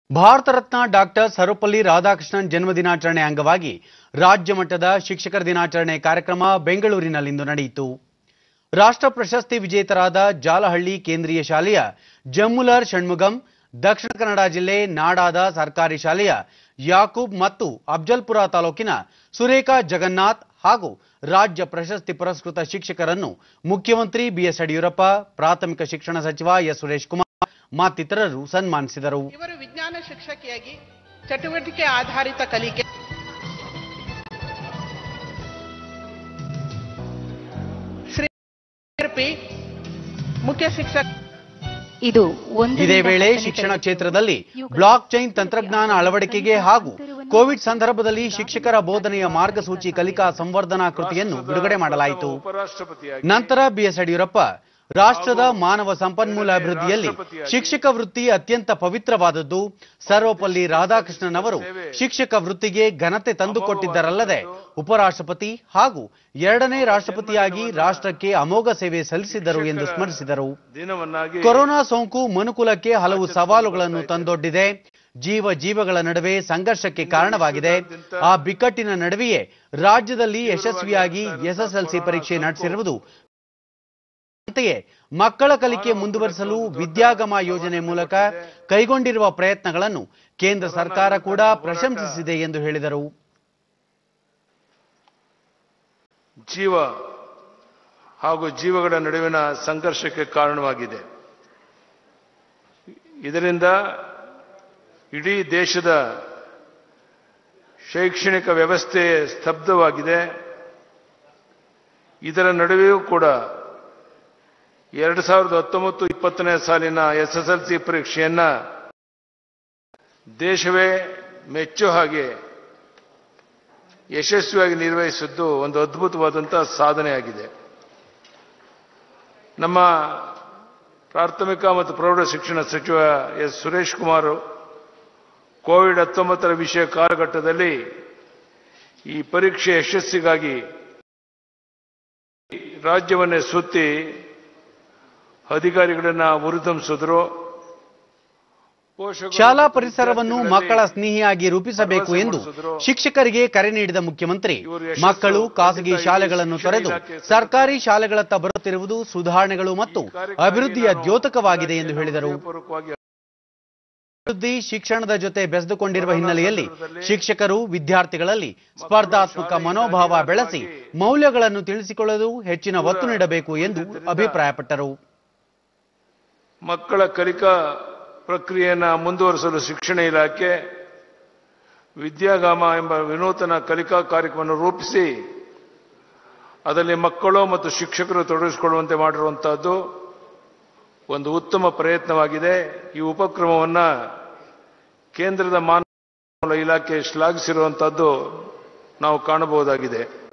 Bharat Ratna doctor Sarvepalli Radhakrishnan ಜನ್ಮದಿನಾಚರಣೆ ಅಂಗವಾಗಿ ರಾಜ್ಯ ಮಟ್ಟದ ಶಿಕ್ಷಕರ ದಿನಾಚರಣೆ ಕಾರ್ಯಕ್ರಮ ಬೆಂಗಳೂರಿನಲ್ಲಿಂದು ನಡೆಯಿತು ರಾಷ್ಟ್ರ ಪ್ರಶಸ್ತಿ ವಿಜೇತರಾದ ಜಾಲಹಳ್ಳಿ ಕೇಂದ್ರೀಯ ಶಾಲೆಯ ಜಮ್ಮುಲರ್ ಷಣ್ಮುಗಂ ದಕ್ಷಿಣ ಕನ್ನಡ ಜಿಲ್ಲೆ ನಾಡಾದ ಸರ್ಕಾರಿ ಶಾಲೆಯ ಯಾಕೂಬ್ ಮತ್ತು ಅಫ್ಜಲ್ಪುರ ತಾಲೂಕಿನ ಸುರೇಖಾ ಜಗನ್ನಾಥ್ ಹಾಗೂ ರಾಜ್ಯ ಪ್ರಶಸ್ತಿ ಪುರಸ್ಕೃತ ಶಿಕ್ಷಕರನ್ನು ಮುಖ್ಯಮಂತ್ರಿ ಬಿಎಸ್ ಯಡಿಯೂರಪ್ಪ ಪ್ರಾಥಮಿಕ ಶಿಕ್ಷಣ ಸಚಿವ ಎಸ್ ಸುರೇಶ್ ಕುಮಾರ್ ಮತ್ತಿತರರು ಸನ್ಮಾನಿಸಿದರು ಇವರು ವಿಜ್ಞಾನ ಶಿಕ್ಷಕಿಯಾಗಿ ಚಟುವಟಿಕೆ ಆಧಾರಿತ ಕಲಿಕೆ ಶ್ರೀ ಪಿ ಮುಖ್ಯ ಶಿಕ್ಷಕ ಇದು ಒಂದು ಇದೇ ವೇಳೆ ಶಿಕ್ಷಣ ಕ್ಷೇತ್ರದಲ್ಲಿ ಬ್ಲಾಕ್ ಚೈನ್ ತಂತ್ರಜ್ಞಾನ ಅಳವಡಿಕೆಗೆ ಹಾಗೂ ಕೋವಿಡ್ ಸಂದರ್ಭದಲ್ಲಿ ಶಿಕ್ಷಕರ ಬೋಧನೆಯ ಮಾರ್ಗಸೂಚಿ ಕಲಿಕಾ ಸಂವರ್ಧನಾ ಕೃತಿಯನ್ನು ಬಿಡುಗಡೆ ಮಾಡಲಾಯಿತು ನಂತರ ಬಿಎಸ್ ಯಡಿಯೂರಪ್ಪ ರಾಷ್ಟ್ರದ ಮಾನವ ಸಂಪನ್ಮೂಲ ಅಭಿವೃದ್ಧಿಯಲ್ಲಿ ಶಿಕ್ಷಕ ವೃತ್ತಿ ಅತ್ಯಂತ ಪವಿತ್ರವಾದದ್ದು ಸರ್ವಪಲ್ಲಿ ರಾಧಾಕೃಷ್ಣನ್ ಅವರು ಶಿಕ್ಷಕ ವೃತ್ತಿಗೆ ಘನತೆ ತಂದುಕೊಟ್ಟಿದ್ದರಲ್ಲದೆ ಉಪರಾಷ್ಟ್ರಪತಿ ಹಾಗೂ ಎರಡನೇ ರಾಷ್ಟ್ರಪತಿಯಾಗಿ ರಾಷ್ಟ್ರಕ್ಕೆ ಅಮೋಘ ಸೇವೆ ಸಲ್ಲಿಸಿದ್ದರು ಎಂದು ಸ್ಮರಿಸಿದರು ದಿನವನ್ನಾಗಿ ಕೊರೋನಾ ಸೋಂಕು ಮನುಕುಲಕ್ಕೆ ಹಲವು ಸವಾಲುಗಳನ್ನು ತಂದೊಡ್ಡಿದೆ ಜೀವ ಜೀವಗಳ ನಡುವೆ ಸಂಘರ್ಷಕ್ಕೆ ಕಾರಣವಾಗಿದೆ ಆ ಬಿಕ್ಕಟ್ಟಿನ ನಡುವೆಯೇ ರಾಜ್ಯದಲ್ಲಿ ಯಶಸ್ವಿಯಾಗಿ ಎಸ್ಎಸ್ಎಲ್ಸಿ ಪರೀಕ್ಷೆ ನಡೆಸಿರುವುದು ಅಂತೆಯೇ ಮಕ್ಕಳ ಕಲಿಕೆ ಮುಂದುವರಿಸಲು ವಿದ್ಯಾಗಮ ಯೋಜನೆ ಮೂಲಕ ಕೈಗೊಂಡಿರುವ ಪ್ರಯತ್ನಗಳನ್ನು ಕೇಂದ್ರ ಸರ್ಕಾರ ಕೂಡ ಪ್ರಶಂಸಿಸಿದೆ ಎಂದು ಹೇಳಿದರು ಜೀವ ಹಾಗೂ ಜೀವಗಳ ನಡುವಿನ ಸಂಘರ್ಷಕ್ಕೆ ಕಾರಣವಾಗಿದೆ ಇದರಿಂದ ಇಡೀ ದೇಶದ ಶೈಕ್ಷಣಿಕ ವ್ಯವಸ್ಥೆ ಸ್ತಬ್ಧವಾಗಿದೆ ಇದರ ನಡುವೆಯೂ ಕೂಡ ಎರಡು ಸಾವಿರದ ಹತ್ತೊಂಬತ್ತು ಇಪ್ಪತ್ತನೇ ಸಾಲಿನ ಎಸ್ಎಸ್ಎಲ್ಸಿ ಪರೀಕ್ಷೆಯನ್ನ ದೇಶವೇ ಮೆಚ್ಚೋ ಹಾಗೆ ಯಶಸ್ವಿಯಾಗಿ ನಿರ್ವಹಿಸಿದ್ದು ಒಂದು ಅದ್ಭುತವಾದಂತಹ ಸಾಧನೆಯಾಗಿದೆ ನಮ್ಮ ಪ್ರಾಥಮಿಕ ಮತ್ತು ಪ್ರೌಢ ಶಿಕ್ಷಣ ಸಚಿವ ಎಸ್ ಸುರೇಶ್ ಕುಮಾರ್ ಕೋವಿಡ್ ಹತ್ತೊಂಬತ್ತರ ವಿಷಯ ಕಾಲಘಟ್ಟದಲ್ಲಿ ಈ ಪರೀಕ್ಷೆ ಯಶಸ್ಸಿಗಾಗಿ ರಾಜ್ಯವನ್ನೇ ಸುತ್ತಿ ಅಧಿಕಾರಿಗಳನ್ನ ಹುರಿದುಂಬಿಸಿದ್ರು ಪೋಷಕರು ಶಾಲಾ ಮತ್ತು ಪರಿಸರವನ್ನು ವಿದ್ಯಾರ್ಥಿಗಳಲ್ಲಿ ಮಕ್ಕಳ ಸ್ನೇಹಿಯಾಗಿ ರೂಪಿಸಬೇಕು ಎಂದು ಶಿಕ್ಷಕರಿಗೆ ಕರೆ ನೀಡಿದ ಮುಖ್ಯಮಂತ್ರಿ ಮಕ್ಕಳು ಖಾಸಗಿ ಶಾಲೆಗಳನ್ನು ತೊರೆದು ಸರ್ಕಾರಿ ಶಾಲೆಗಳತ್ತ ಬರುತ್ತಿರುವುದು ಸುಧಾರಣೆಗಳು ಮತ್ತು ಅಭಿವೃದ್ಧಿಯ ದ್ಯೋತಕವಾಗಿದೆ ಎಂದು ಹೇಳಿದರು ಪೂರ್ವಕವಾಗಿ ಅಭಿವೃದ್ಧಿ ಶಿಕ್ಷಣದ ಜೊತೆ ಬೆಸೆದುಕೊಂಡಿರುವ ಹಿನ್ನೆಲೆಯಲ್ಲಿ ಶಿಕ್ಷಕರು ವಿದ್ಯಾರ್ಥಿಗಳಲ್ಲಿ ಸ್ಪರ್ಧಾತ್ಮಕ ಮನೋಭಾವ ಬೆಳೆಸಿ ಮೌಲ್ಯಗಳನ್ನು ತಿಳಿಸಿಕೊಳ್ಳಲು ಹೆಚ್ಚಿನ ಒತ್ತು ನೀಡಬೇಕು ಎಂದು ಅಭಿಪ್ರಾಯಪಟ್ಟರು ಮಕ್ಕಳ ಕಲಿಕಾ ಪ್ರಕ್ರಿಯೆಯನ್ನು ಮುಂದುವರಿಸಲು ಶಿಕ್ಷಣ ಇಲಾಖೆ ವಿದ್ಯಾಗಾಮ ಎಂಬ ವಿನೂತನ ಕಲಿಕಾ ಕಾರ್ಯಕ್ರಮವನ್ನು ರೂಪಿಸಿ ಅದರಲ್ಲಿ ಮಕ್ಕಳು ಮತ್ತು ಶಿಕ್ಷಕರು ತೊಡಗಿಸಿಕೊಳ್ಳುವಂತೆ ಮಾಡಿರುವಂತಹದ್ದು ಒಂದು ಉತ್ತಮ ಪ್ರಯತ್ನವಾಗಿದೆ ಈ ಉಪಕ್ರಮವನ್ನ ಕೇಂದ್ರದ ಮಾನವ ಇಲಾಖೆ ಶ್ಲಾಘಿಸಿರುವಂತಹದ್ದು ನಾವು ಕಾಣಬಹುದಾಗಿದೆ